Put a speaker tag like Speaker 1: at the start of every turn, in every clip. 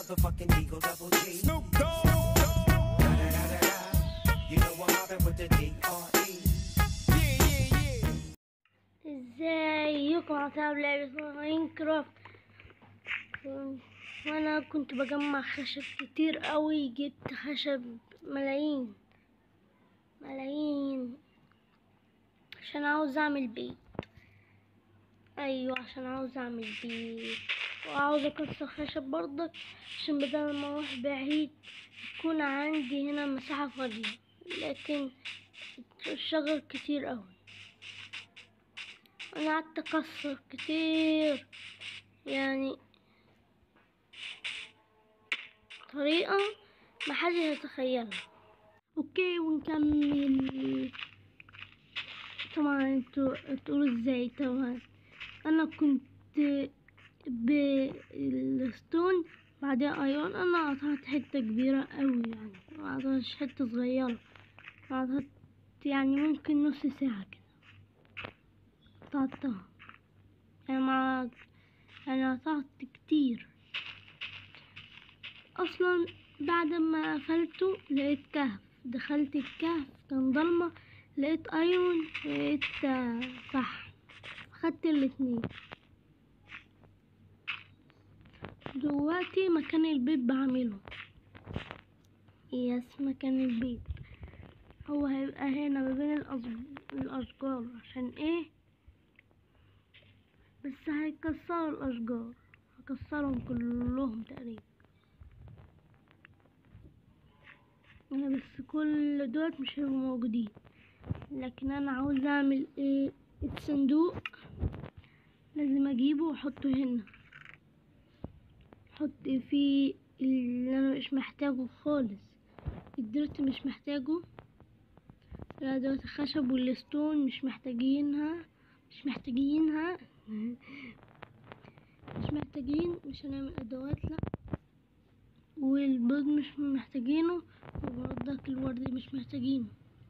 Speaker 1: motherfucking Eagle Double G.
Speaker 2: Snoop Dogg.
Speaker 1: Da-da-da-da-da. You know I'm mobbing with the D.R.E.
Speaker 2: Yeah, yeah, yeah.
Speaker 3: ازيكم عتاب لعبة ماينكرافت وانا كنت بجمع خشب كتير قوي جبت خشب ملايين ملايين عشان عاوز اعمل بيت ايوه عشان عاوز اعمل بيت وعاوز اكسر خشب برضه عشان بدل ما اروح بعيد يكون عندي هنا مساحة فاضية لكن الشجر كتير قوي انا قعدت اكسر كتير يعني طريقة محدش يتخيلها اوكي ونكمل طبعا انتوا تقولوا ازاي طبعا انا كنت بالستون بعدين ايون انا قطعت حتة كبيرة قوي يعني ما قطعتش حتة صغيرة قطعت يعني ممكن نص ساعة كده قطعتها يعني ما يعني قطعت كتير اصلا بعد ما قفلته لقيت كهف دخلت الكهف كان ضلمة لقيت ايون لقيت آه، فحم خدت الاتنين دلوقتي مكان البيت بعمله يس مكان البيت هو هيبقى هنا ما بين الأص- الأشجار عشان ايه بس هيكسروا الأشجار هكسرهم كلهم تقريبا يعني بس كل دول مش هيبقوا موجودين لكن انا عاوز اعمل ايه الصندوق لازم اجيبه واحطه هنا احط فيه اللي انا مش محتاجه خالص الدرت مش محتاجه لا دوت الخشب والستون مش محتاجينها مش محتاجينها مش محتاجين مش هنعمل ادوات لا والبيض مش محتاجينه وبرضك الورد مش محتاجينه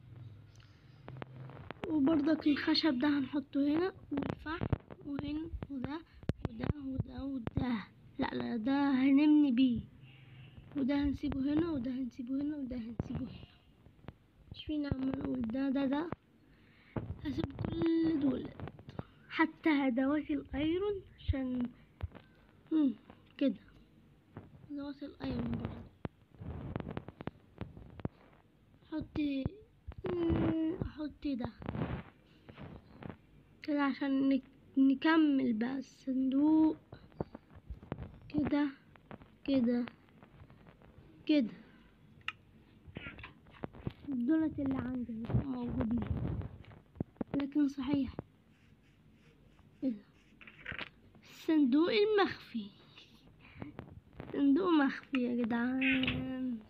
Speaker 3: وبرضك الخشب ده هنحطه هنا والفحم وهنا وده وده وده وده لا لا ده هنبني بيه وده هنسيبه هنا وده هنسيبه هنا وده هنسيبه هنا مش فينا عم نقول ده ده ده هسيب كل دول حتى ادوات الايرون عشان مم، كده ادوات الايرون برضه حطي مم، حطي ده كده عشان نك- نكمل بقى الصندوق كده كده كده دولت اللي عندي مش موجودين لكن صحيح ايه ده الصندوق المخفي صندوق مخفي يا جدعان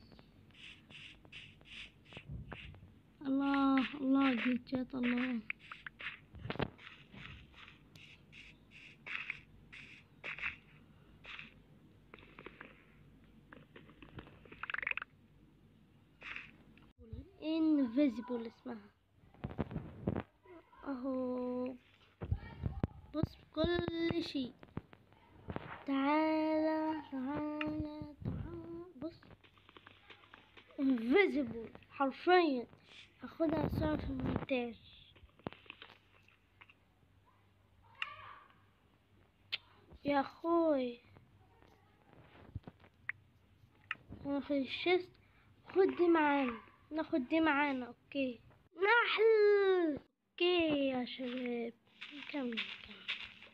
Speaker 3: الله الله جيتشات الله invisible اسمها اهو بص كل شيء تعالى تعالى تعالى بص invisible حرفيا هاخدها سوا في المونتاج يا اخوي ناخد الشيست خد دي معانا ناخد دي معانا اوكي نحل اوكي يا شباب نكمل نكمل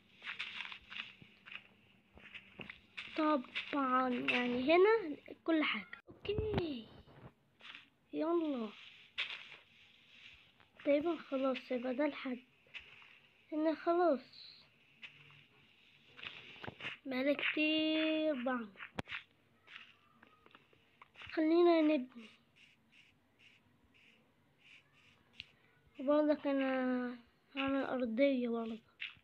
Speaker 3: طبعا يعني هنا كل حاجة اوكي يلا تقريبا خلاص يبقى ده الحد هنا خلاص بقالي كتير بعمل خلينا نبني وبرضك انا هعمل ارضية برضك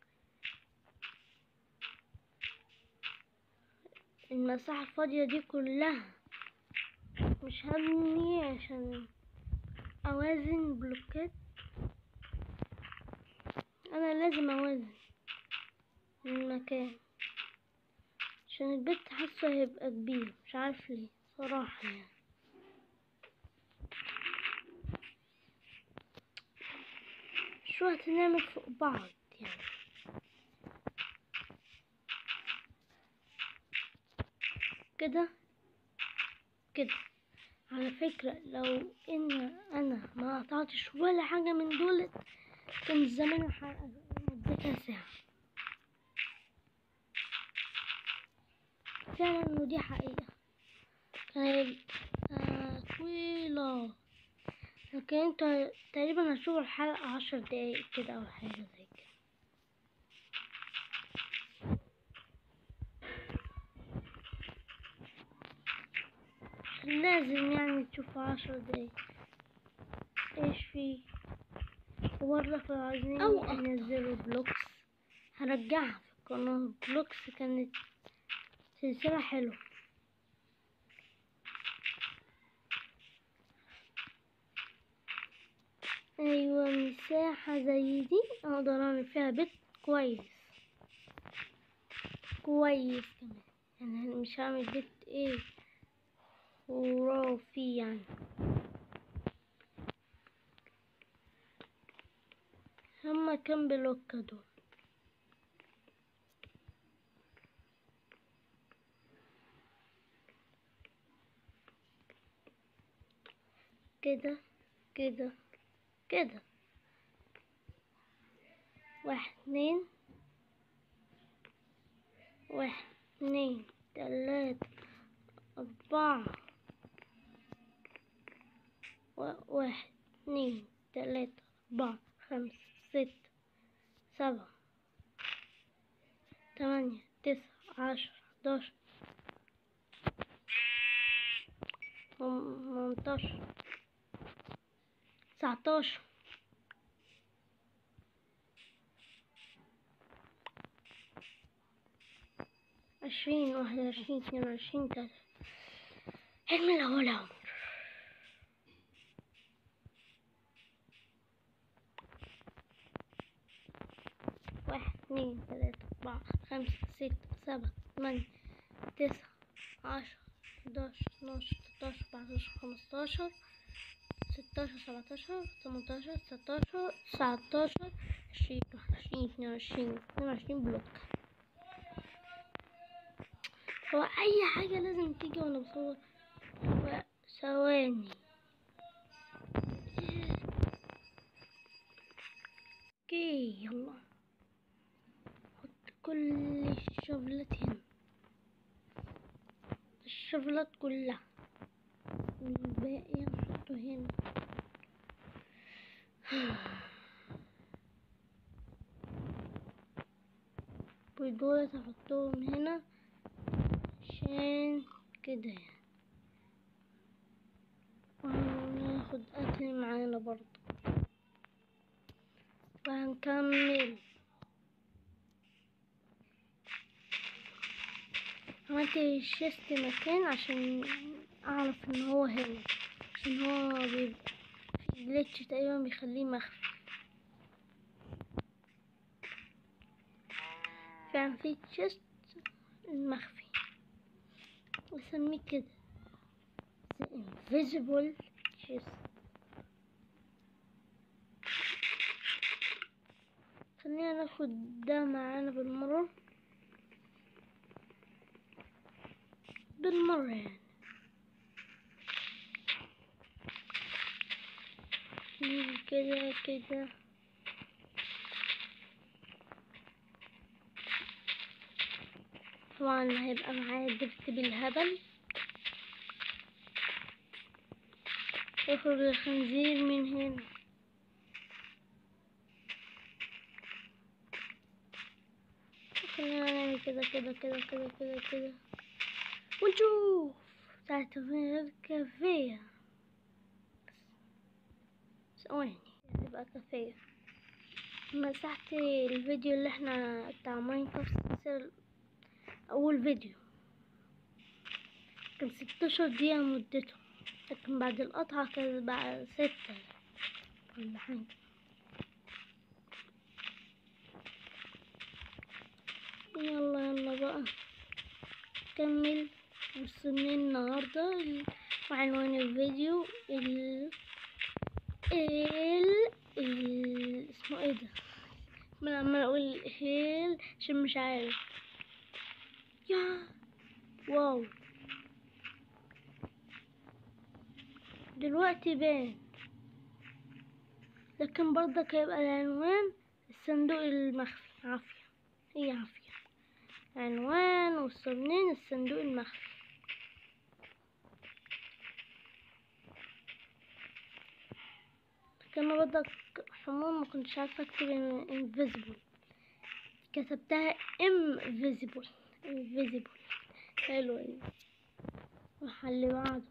Speaker 3: المساحة الفاضية دي كلها مش هبني عشان اوازن بلوكات انا لازم اوازن المكان عشان البيت حاسه هيبقى كبير مش عارف ليه صراحة يعني شو هتنعمل فوق بعض يعني كده كده على فكرة لو ان انا ما قطعتش ولا حاجة من دول كان زمان الحلقة مدتها ساعة فعلا ودي حقيقة كانت آه طويلة لكن انتوا تقريبا هتشوفوا الحلقة عشر دقايق كده او حاجة زي كده لازم يعني تشوفوا عشر دقايق ايش في وبرضه لو عايزين
Speaker 2: أو أكتر.
Speaker 3: ينزلوا بلوكس هرجعها في القناة بلوكس كانت سلسلة حلوة ايوه مساحة زي دي اقدر اعمل فيها بيت كويس كويس كمان يعني أنا مش هعمل بيت ايه خرافي يعني هما كام بلوك دول كده كده كده واحد اتنين واحد اتنين تلاتة أربعة و- واحد اتنين تلاتة أربعة خمسة ستة سبعة تمانية تسعة عشرة حداشر تمنتاشر تسعتاشر عشرين واحد وعشرين اتنين وعشرين تلاتة حلم الأول عمر واحد اتنين تلاتة أربعة خمسة ستة سبعة تمانية تسعة عشرة حداشر اتناشر تلاتاشر أربعتاشر خمستاشر ستاشر سبعتاشر تمنتاشر تسعتاشر تسعتاشر عشرين واحد وعشرين اتنين وعشرين اتنين وعشرين بلوك هو أي حاجة لازم تيجي وأنا بصور و- ثواني اوكي يلا حط كل الشغلات هنا الشغلات كلها والباقي نحطه هنا ودول هحطهم هنا عشان كده يعني وهناخد أكل معانا برضه وهنكمل عملت الشيست مكان عشان أعرف إن هو هنا عشان هو بيبقى في جليتش تقريبا بيخليه مخفي فعلا في تشيست المخفي واسميه كده The Invisible Chest خلينا ناخد ده معانا بالمرة بالمرة يعني نيجي كده كده طبعا هيبقى معايا درت بالهبل يخرج الخنزير من هنا خلينا نعمل كده كده كده كده كده كده ونشوف تحت الكافيه ثواني تبقى كافيه مسحت الفيديو اللي احنا بتاع ماينكرافت سلسلة اول فيديو كان ستاشر دقيقة مدته لكن بعد القطعة كانت بعد ستة ولا حاجة يلا يلا بقى كمل وصلنا النهاردة ال- وعنوان الفيديو ال ال ال اسمه ايه ده من عمال اقول هيل عشان مش عارف يا واو دلوقتي بان لكن برضك هيبقى العنوان الصندوق المخفي عافية هي عافية عنوان والصمنين الصندوق المخفي كان برضك حمام ما كنتش عارفة اكتب invisible كتبتها invisible invisible حلوة دي واللي بعده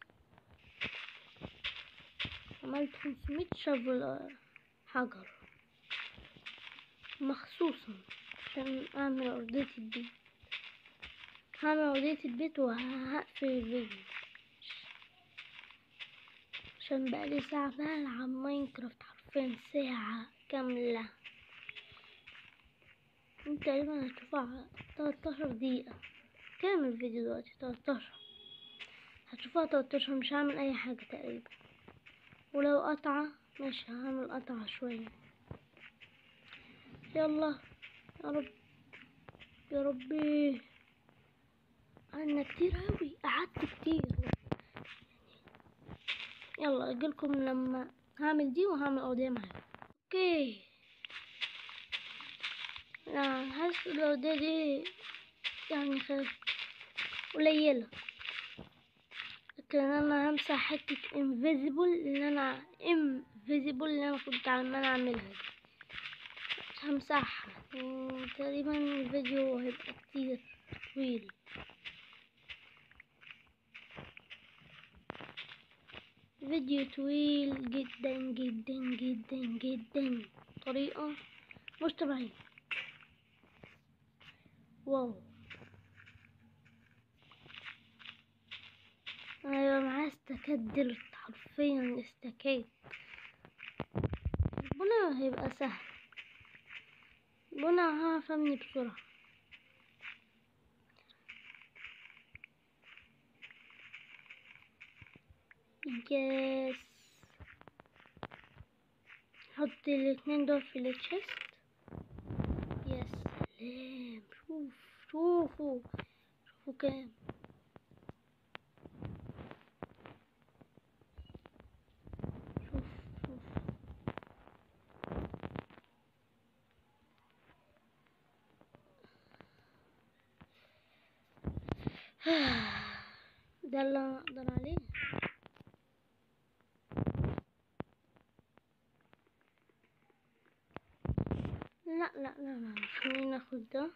Speaker 3: عملت 500 شفل حجر مخصوصا عشان اعمل ارضية البيت هعمل ارضية البيت وهقفل الفيديو عشان بقالي ساعة بلعب ماينكرافت حرفيا ساعة كاملة انت تقريبا هتشوفها تلاتاشر دقيقة كام الفيديو دلوقتي تلاتاشر هتشوفها تلاتاشر مش هعمل اي حاجة تقريبا ولو قطعة ماشي هعمل قطعة شوية يلا يا رب يا ربي انا كتير اوي قعدت كتير يلا اجيلكم لما هعمل دي وهعمل قضية معاكم اوكي لا حاسس القضية دي يعني خ- قليلة لكن انا همسح حتة invisible اللي انا invisible اللي انا كنت عمال اعملها دي همسحها مم، تقريبا الفيديو هيبقى كتير طويل فيديو طويل جدا جدا جدا جدا طريقة مش طبيعية واو ايوه معاه استكات دلت حرفيا استكات ربنا هيبقى سهل ربنا هعرف ابني بسرعة يس حط الاتنين دول في التشيست يا سلام شوف شوفوا شوفوا كام شوف شوف ده اللي انا اقدر عليه لا لا لا لا خلينا ناخد ده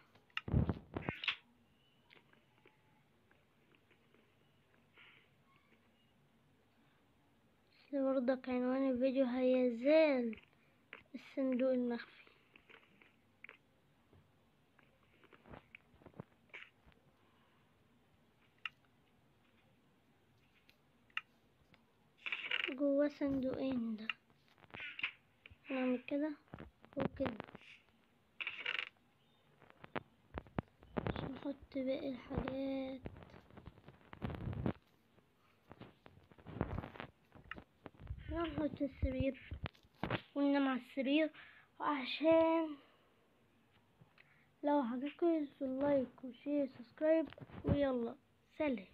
Speaker 3: بس برضك عنوان الفيديو هيزال الصندوق المخفي جواه صندوقين ده نعمل كده وكده عشان نحط باقي الحاجات نحط السرير وننام على السرير وعشان لو عجبكم لايك وشير سبسكرايب ويلا سلام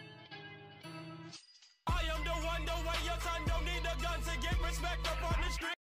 Speaker 2: I am the one, the way your son don't need a gun to get respect up on the street.